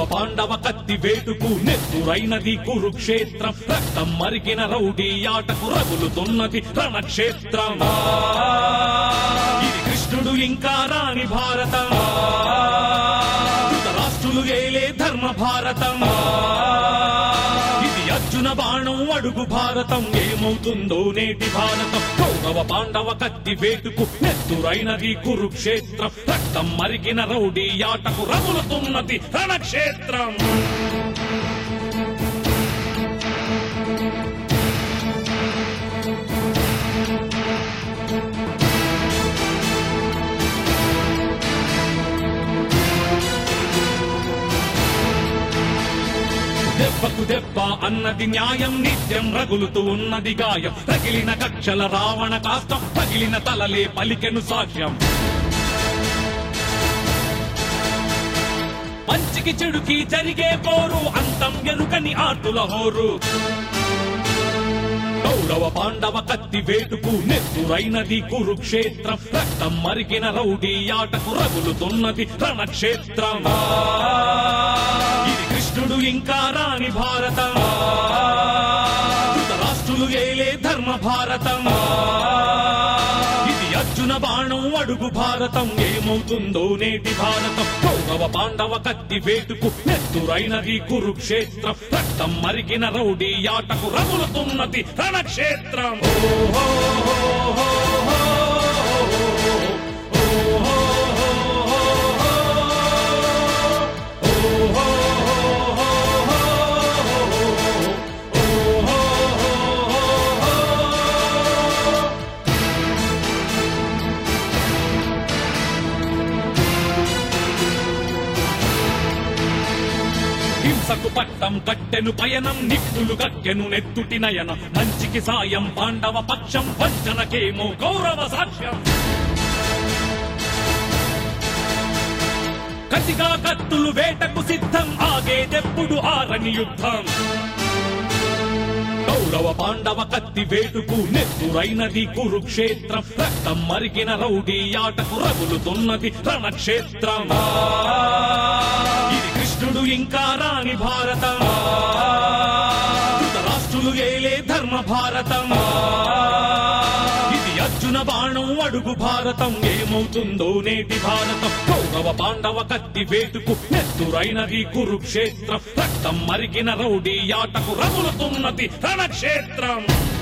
పాండవ కత్తి వేటుకు నెత్తురైనది కురుక్షేత్రం రక్తం మరిగిన రౌడీ ఆటకు రగులుతున్నది రణక్షేత్రం ఇది కృష్ణుడు ఇంకా రాని భారతం రాష్ట్రులు ఏలే ధర్మ భారతం ఇది అర్జున బాణం అడుగు భారతం ఏమవుతుందో నేటి భారతం కౌరవ పాండవ కత్తి వేటుకు నెత్తురైనది కురుక్షేత్రం రక్తం మరిగిన రౌడీ ఆటకు రగులుతున్నది రణక్షేత్రం దెబ్బకు దెబ్బ అన్నది న్యాయం నిత్యం రగులుతూ ఉన్నది గాయం తగిలిన కక్షల రావణ కాస్తం పగిలిన తలలే పలికెను సాక్ష్యం మంచికి చెడుకి జరిగే పోరు అంతం ఎరుకని ఆటుల హోరు కౌరవ పాండవ కత్తి వేటుకు నెత్తురైనది కురుక్షేత్రం రక్తం మరిగిన రౌడీ ఆటకు రగులుతున్నది రణక్షేత్రం ఇది కృష్ణుడు ఇంకా రాని భారతం రాష్ట్రులు ఏలే ధర్మ భారతం ఇది అర్జున బాణం అడుగు భారతం ఏమవుతుందో నేటి భారతం కౌరవ పాండవ కత్తి వేటుకు నెత్తురైనది కురుక్షేత్రం రక్తం మరిగిన రౌడీ ఆటకు రగులుతున్నది రణక్షేత్రం హింసకు పట్టం కట్టెను పయనం నిప్పులు కక్కెను నెత్తుటి నయన మంచికి సాయం పాండవ పక్షం వంచనకేమో గౌరవ సాక్ష్యం కసిగా కత్తులు వేటకు సిద్ధం ఆగేదెప్పుడు ఆరని యుద్ధం కౌరవ పాండవ కత్తి వేటుకు నెత్తురైనది కురుక్షేత్రం రక్తం మరిగిన రౌడీ ఆటకు రగులుతున్నది రణక్షేత్రం ఇది కృష్ణుడు ఇంకా రాని భారతం రాష్ట్రులు ఏలే ధర్మ భారతం ఇది అర్జున బాణం అడుగు భారతం ఏమవుతుందో నేటి భారతం కౌరవ పాండవ కత్తి వేటుకు నెత్తురైనది కురుక్షేత్రం రక్తం మరిగిన రౌడీ ఆటకు రగులుతున్నది రణక్షేత్రం